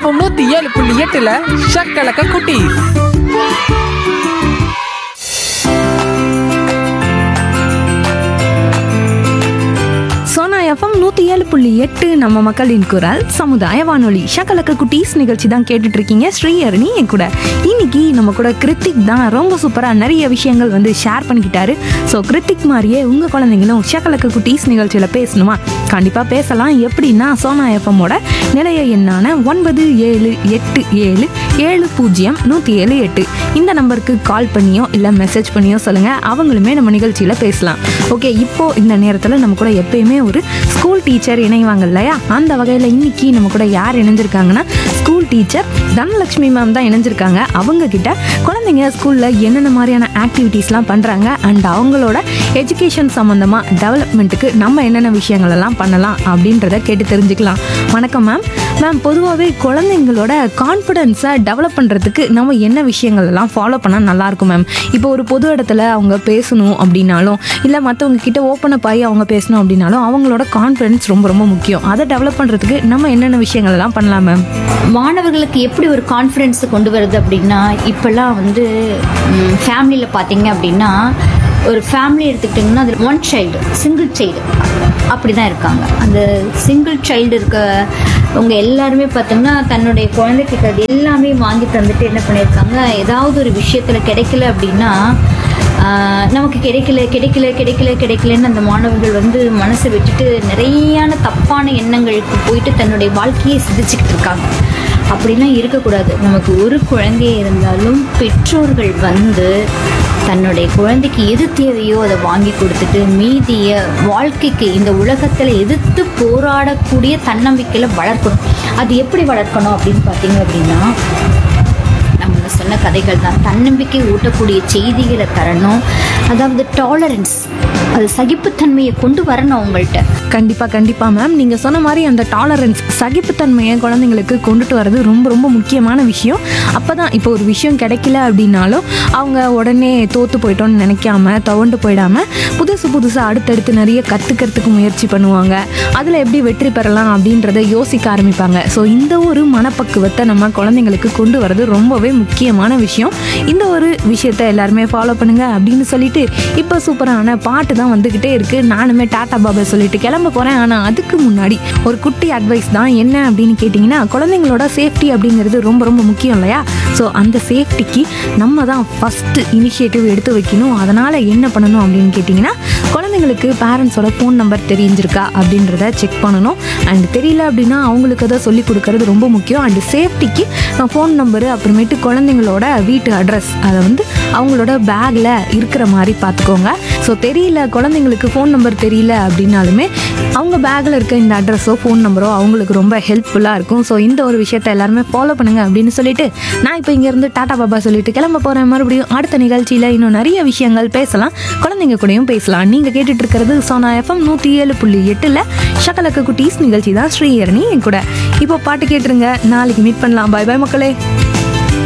FM நூத்தி ஏழு புள்ளி எட்டுல ஷக்கலக்க குட்டி சோனா எஃப்எம் நூற்றி ஏழு புள்ளி எட்டு நம்ம மக்களின் குரல் சமுதாய வானொலி ஷக்கலக்க குட்டீஸ் நிகழ்ச்சி தான் கேட்டுட்டு இருக்கீங்க ஸ்ரீஹரணி என் கூட இன்னைக்கு நம்ம கூட கிருத்திக் தான் ரொம்ப சூப்பராக நிறைய விஷயங்கள் வந்து ஷேர் பண்ணிக்கிட்டாரு ஸோ கிருத்திக் மாதிரியே உங்கள் குழந்தைங்களும் ஷக்கலக்க குட்டீஸ் நிகழ்ச்சியில் பேசணுமா கண்டிப்பாக பேசலாம் எப்படின்னா சோனா எஃப்எம்மோட நிலைய எண்ணான ஒன்பது ஏழு எட்டு ஏழு ஏழு பூஜ்ஜியம் நூற்றி ஏழு எட்டு இந்த நம்பருக்கு கால் பண்ணியோ இல்லை மெசேஜ் பண்ணியோ சொல்லுங்கள் அவங்களுமே நம்ம நிகழ்ச்சியில் பேசலாம் ஓகே இப்போ இந்த நேரத்தில் நம்ம கூட எப்பயுமே ஒரு ஸ்கூல் டீச்சர் இணைவாங்க இல்லையா அந்த வகையில் இன்னைக்கு நம்ம கூட யார் இணைஞ்சிருக்காங்கன்னா ஸ்கூல் டீச்சர் தனலட்சுமி மேம் தான் இணைஞ்சிருக்காங்க அவங்க கிட்ட குழந்தைங்க ஸ்கூலில் என்னென்ன மாதிரியான ஆக்டிவிட்டீஸ்லாம் பண்ணுறாங்க அண்ட் அவங்களோட எஜுகேஷன் சம்மந்தமாக டெவலப்மெண்ட்டுக்கு நம்ம என்னென்ன விஷயங்கள் எல்லாம் பண்ணலாம் அப்படின்றத கேட்டு தெரிஞ்சுக்கலாம் வணக்கம் மேம் மேம் பொதுவாகவே குழந்தைங்களோட கான்ஃபிடென்ஸை டெவலப் பண்ணுறதுக்கு நம்ம என்ன விஷயங்கள் எல்லாம் ஃபாலோ பண்ணால் நல்லாயிருக்கும் மேம் இப்போ ஒரு பொது இடத்துல அவங்க பேசணும் அப்படின்னாலும் இல்லை மற்றவங்க கிட்ட ஓப்பன் அப் ஆகி அவங்க பேசணும் அப்படின்னாலும் அவங்களோட கான்ஃபிடென்ஸ் ரொம்ப ரொம்ப முக்கியம் அதை டெவலப் பண்ணுறதுக்கு நம்ம என்னென்ன விஷயங்கள் எல்லாம் பண்ணலாம் மேம் மாணவர்களுக்கு எப்படி ஒரு கான்ஃபிடென்ஸ் கொண்டு வருது அப்படின்னா இப்போல்லாம் வந்து ஃபேமிலியில் பார்த்தீங்க அப்படின்னா ஒரு ஃபேமிலி எடுத்துக்கிட்டிங்கன்னா அதில் ஒன் சைல்டு சிங்கிள் சைல்டு அப்படி தான் இருக்காங்க அந்த சிங்கிள் சைல்டு இருக்க அவங்க எல்லாருமே பார்த்தோம்னா தன்னுடைய குழந்தைக்கு அது எல்லாமே வாங்கி தந்துட்டு என்ன பண்ணியிருக்காங்க ஏதாவது ஒரு விஷயத்தில் கிடைக்கல அப்படின்னா ஆஹ் நமக்கு கிடைக்கல கிடைக்கல கிடைக்கல கிடைக்கலன்னு அந்த மாணவர்கள் வந்து மனசை விட்டுட்டு நிறையான தப்பான எண்ணங்களுக்கு போயிட்டு தன்னுடைய வாழ்க்கையை சிதைச்சிக்கிட்டு இருக்காங்க அப்படிலாம் இருக்கக்கூடாது நமக்கு ஒரு குழந்தையே இருந்தாலும் பெற்றோர்கள் வந்து தன்னுடைய குழந்தைக்கு எது தேவையோ அதை வாங்கி கொடுத்துட்டு மீதிய வாழ்க்கைக்கு இந்த உலகத்தில் எதிர்த்து போராடக்கூடிய தன்னம்பிக்கையில் வளர்க்கணும் அது எப்படி வளர்க்கணும் அப்படின்னு பார்த்தீங்க அப்படின்னா நம்ம சொன்ன கதைகள் தான் தன்னம்பிக்கை ஊட்டக்கூடிய செய்திகளை தரணும் அதாவது டாலரன்ஸ் அது சகிப்புத்தன்மையை கொண்டு வரணும் அவங்கள்ட்ட கண்டிப்பாக கண்டிப்பாக மேம் நீங்கள் சொன்ன மாதிரி அந்த டாலரன்ஸ் சகிப்புத்தன்மையை குழந்தைங்களுக்கு கொண்டுட்டு வர்றது ரொம்ப ரொம்ப முக்கியமான விஷயம் அப்போ தான் இப்போ ஒரு விஷயம் கிடைக்கல அப்படின்னாலும் அவங்க உடனே தோற்று போயிட்டோம்னு நினைக்காம துவண்டு போயிடாம புதுசு புதுசாக அடுத்தடுத்து நிறைய கற்றுக்கிறதுக்கு முயற்சி பண்ணுவாங்க அதில் எப்படி வெற்றி பெறலாம் அப்படின்றத யோசிக்க ஆரம்பிப்பாங்க ஸோ இந்த ஒரு மனப்பக்குவத்தை நம்ம குழந்தைங்களுக்கு கொண்டு வர்றது ரொம்பவே முக்கியமான விஷயம் இந்த ஒரு விஷயத்தை எல்லாருமே ஃபாலோ பண்ணுங்க அப்படின்னு சொல்லிட்டு இப்போ சூப்பரான பாட்டு தான் வந்துக்கிட்டே இருக்கு நானுமே டாடா பாபா சொல்லிட்டு கிளம்ப போகிறேன் ஆனால் அதுக்கு முன்னாடி ஒரு குட்டி அட்வைஸ் தான் என்ன அப்படின்னு கேட்டிங்கன்னா குழந்தைங்களோட சேஃப்டி அப்படிங்கிறது ரொம்ப ரொம்ப முக்கியம் இல்லையா ஸோ அந்த சேஃப்டிக்கு நம்ம தான் ஃபஸ்ட்டு இனிஷியேட்டிவ் எடுத்து வைக்கணும் அதனால் என்ன பண்ணணும் அப்படின்னு கேட்டிங்கன்னா குழந்தைங்களுக்கு பேரண்ட்ஸோட ஃபோன் நம்பர் தெரிஞ்சிருக்கா அப்படின்றத செக் பண்ணணும் அண்ட் தெரியல அப்படின்னா அவங்களுக்கு அதை சொல்லி கொடுக்கறது ரொம்ப முக்கியம் அண்ட் சேஃப்டிக்கு ஃபோன் நம்பரு அப்புறமேட்டு குழந்தைங்களோட வீட்டு அட்ரஸ் அதை வந்து அவங்களோட பேக்கில் இருக்கிற மாதிரி பார்த்துக்கோங்க ஸோ தெரியல குழந்தைங்களுக்கு ஃபோன் நம்பர் தெரியல அப்படின்னாலுமே அவங்க பேக்கில் இருக்க இந்த அட்ரஸோ ஃபோன் நம்பரோ அவங்களுக்கு ரொம்ப ஹெல்ப்ஃபுல்லாக இருக்கும் ஸோ இந்த ஒரு விஷயத்தை எல்லாருமே ஃபாலோ பண்ணுங்க அப்படின்னு சொல்லிட்டு நான் இப்போ இங்கேருந்து டாடா பாபா சொல்லிட்டு கிளம்ப போகிறேன் மறுபடியும் அடுத்த நிகழ்ச்சியில் இன்னும் நிறைய விஷயங்கள் பேசலாம் குழந்தைங்க கூடயும் பேசலாம் நீங்கள் கேட்டுட்டு இருக்கிறது சோனா எஃப்எம் நூற்றி ஏழு புள்ளி எட்டில் ஷக்கலக்க குட்டீஸ் நிகழ்ச்சி தான் ஸ்ரீஹரணி என் கூட இப்போ பாட்டு கேட்டுருங்க நாளைக்கு மீட் பண்ணலாம் பாய் பாய் மக்களே